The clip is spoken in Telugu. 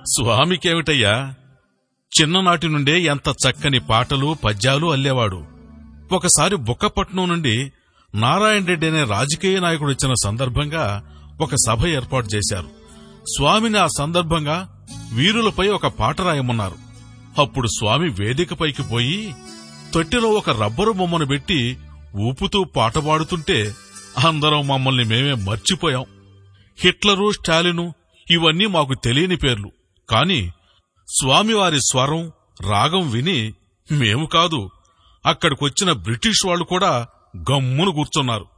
స్వామికేమిటయ్యా చిన్ననాటి నుండే ఎంత చక్కని పాటలు పద్యాలు అల్లేవాడు ఒకసారి బుక్కపట్నం నుండి నారాయణ రెడ్డి అనే రాజకీయ నాయకుడు వచ్చిన సందర్భంగా ఒక సభ ఏర్పాటు చేశారు స్వామిని ఆ సందర్భంగా వీరులపై ఒక పాట రాయమన్నారు అప్పుడు స్వామి వేదికపైకి పోయి తొట్టిలో ఒక రబ్బరు బొమ్మను పెట్టి ఊపుతూ పాట పాడుతుంటే అందరం మమ్మల్ని మేమే మర్చిపోయాం హిట్లరు స్టాలిను ఇవన్నీ మాకు తెలియని పేర్లు కాని స్వామివారి స్వరం రాగం విని మేము కాదు అక్కడికొచ్చిన బ్రిటిష్ వాళ్ళు కూడా గమ్మును కూర్చున్నారు